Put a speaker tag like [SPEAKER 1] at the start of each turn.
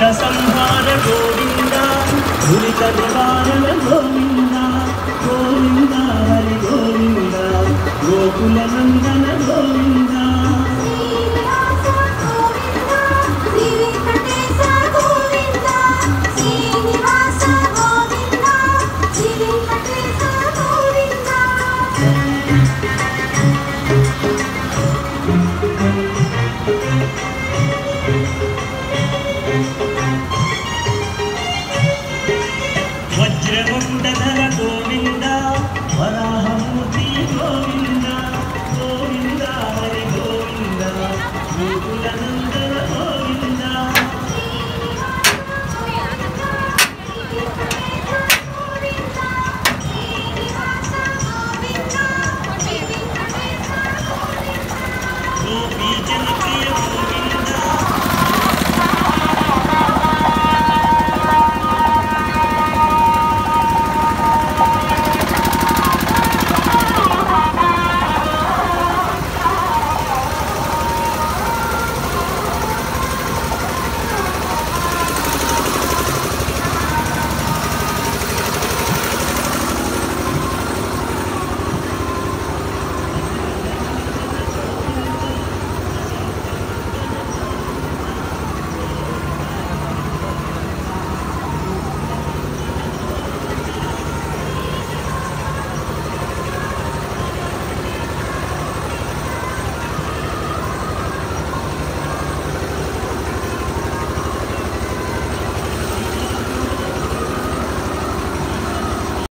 [SPEAKER 1] సంహార గోవింద దురిత నివారణ గోవింద గోవింద హరి గోవింద గోకుల నందన గోవింద
[SPEAKER 2] శ్రీనివాస గోవింద శ్రీ వెంకటేశ గోవింద శ్రీనివాస గోవింద శ్రీ వెంకటేశ గోవింద
[SPEAKER 1] వజ్రముండధర గోవింద వరాహమూర్తి గోవింద గోవింద హరి గోవింద గోకుల నందన గోవింద